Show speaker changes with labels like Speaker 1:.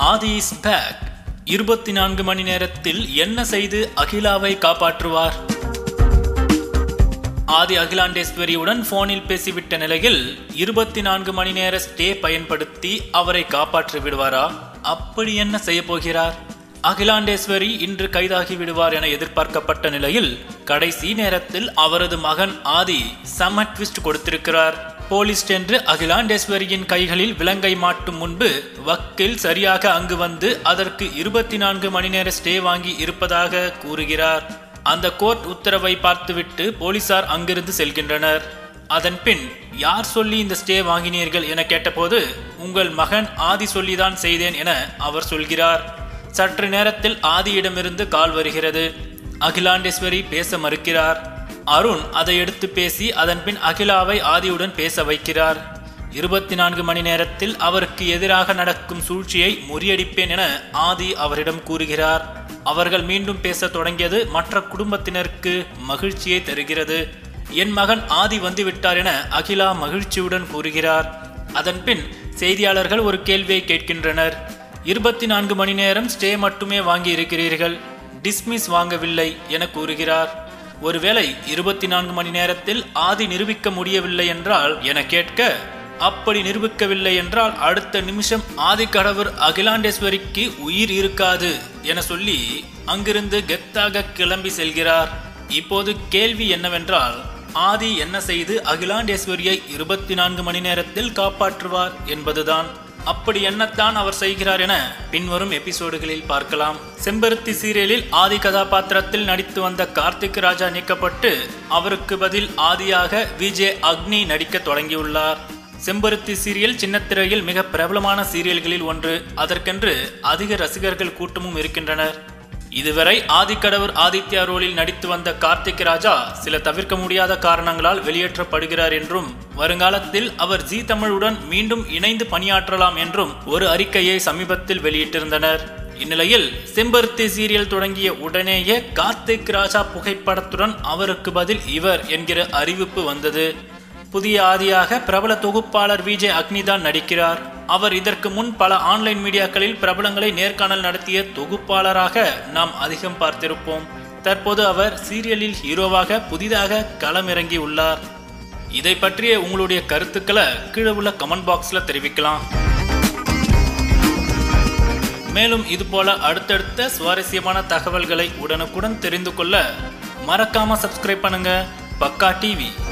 Speaker 1: Aadhi is back இருபத்தி நான்கு மணி நேரத்தில் என்ன செய்து அகிலாவை காப்பாற்றுவார் ஆதி அகிலாண்டேஸ்வரியுடன் போனில் பேசிவிட்ட நிலையில் இருபத்தி நான்கு மணி நேர ஸ்டே பயன்படுத்தி அவரை காப்பாற்றி விடுவாரா அப்படி என்ன செய்ய போகிறார் அகிலாண்டேஸ்வரி இன்று கைதாகி விடுவார் என எதிர்பார்க்கப்பட்ட நிலையில் கடைசி நேரத்தில் அவரது மகன் ஆதி செம ட்விஸ்ட் கொடுத்திருக்கிறார் போலீஸ் சென்று அகிலாண்டேஸ்வரியின் கைகளில் விலங்கை மாட்டும் முன்பு வக்கீல் சரியாக அங்கு வந்து அதற்கு இருபத்தி நான்கு மணி நேர ஸ்டே வாங்கி இருப்பதாக கூறுகிறார் அந்த கோர்ட் உத்தரவை பார்த்துவிட்டு போலீசார் அங்கிருந்து செல்கின்றனர் அதன் பின் யார் சொல்லி இந்த ஸ்டே வாங்கினீர்கள் என கேட்டபோது உங்கள் மகன் ஆதி சொல்லிதான் செய்தேன் என அவர் சொல்கிறார் சற்று நேரத்தில் ஆதியிடமிருந்து கால் வருகிறது அகிலாண்டேஸ்வரி பேச மறுக்கிறார் அருண் அதை எடுத்து பேசி அதன் பின் அகிலாவை ஆதியுடன் பேச வைக்கிறார் இருபத்தி நான்கு மணி நேரத்தில் அவருக்கு எதிராக நடக்கும் சூழ்ச்சியை முறியடிப்பேன் என ஆதி அவரிடம் கூறுகிறார் அவர்கள் மீண்டும் பேசத் தொடங்கியது மற்ற குடும்பத்தினருக்கு மகிழ்ச்சியை தருகிறது என் மகன் ஆதி வந்துவிட்டார் என அகிலா மகிழ்ச்சியுடன் கூறுகிறார் அதன் பின் செய்தியாளர்கள் ஒரு கேள்வியை கேட்கின்றனர் இருபத்தி நான்கு மணி நேரம் ஸ்டே மட்டுமே வாங்கி இருக்கிறீர்கள் டிஸ்மிஸ் வாங்கவில்லை என கூறுகிறார் ஒருவேளை இருபத்தி நான்கு மணி நேரத்தில் ஆதி நிரூபிக்க முடியவில்லை என்றால் என கேட்க அப்படி நிரூபிக்கவில்லை என்றால் அடுத்த நிமிஷம் ஆதிக்கடவர் அகிலாண்டேஸ்வரிக்கு உயிர் இருக்காது என சொல்லி அங்கிருந்து கெத்தாக கிளம்பி செல்கிறார் இப்போது கேள்வி என்னவென்றால் ஆதி என்ன செய்து அகிலாண்டேஸ்வரியை இருபத்தி நான்கு மணி நேரத்தில் காப்பாற்றுவார் என்பதுதான் அப்படி என்னத்தான் அவர் செய்கிறார் என பின்வரும் எபிசோடுகளில் பார்க்கலாம் செம்பருத்தி சீரியலில் ஆதி கதாபாத்திரத்தில் நடித்து வந்த கார்த்திக் ராஜா நீக்கப்பட்டு அவருக்கு பதில் ஆதியாக விஜே அக்னி நடிக்க தொடங்கியுள்ளார் செம்பருத்தி சீரியல் சின்னத்திரையில் மிக பிரபலமான சீரியல்களில் ஒன்று அதற்கென்று அதிக ரசிகர்கள் கூட்டமும் இருக்கின்றனர் இதுவரை ஆதிக்கடவர் ஆதித்யா ரோலில் நடித்து வந்த கார்த்திக் ராஜா சில தவிர்க்க முடியாத காரணங்களால் வெளியேற்றப்படுகிறார் என்றும் வருங்காலத்தில் அவர் ஜி தமிழுடன் மீண்டும் இணைந்து பணியாற்றலாம் என்றும் ஒரு அறிக்கையை சமீபத்தில் வெளியிட்டிருந்தனர் இந்நிலையில் செம்பருத்தி சீரியல் தொடங்கிய உடனேயே கார்த்திக் ராஜா புகைப்படத்துடன் அவருக்கு பதில் இவர் என்கிற அறிவிப்பு வந்தது புதிய ஆதியாக பிரபல தொகுப்பாளர் விஜய் அக்னிதான் நடிக்கிறார் அவர் இதற்கு முன் பல ஆன்லைன் மீடியாக்களில் பிரபலங்களை நேர்காணல் நடத்திய தொகுப்பாளராக நாம் அதிகம் பார்த்திருப்போம் தற்போது அவர் சீரியலில் ஹீரோவாக புதிதாக களமிறங்கி உள்ளார் இதை பற்றிய உங்களுடைய கருத்துக்களை கீழே உள்ள கமெண்ட் பாக்ஸில் தெரிவிக்கலாம் மேலும் இதுபோல அடுத்தடுத்த சுவாரஸ்யமான தகவல்களை உடனுக்குடன் தெரிந்து கொள்ள மறக்காம சப்ஸ்கிரைப் பண்ணுங்க பக்கா டிவி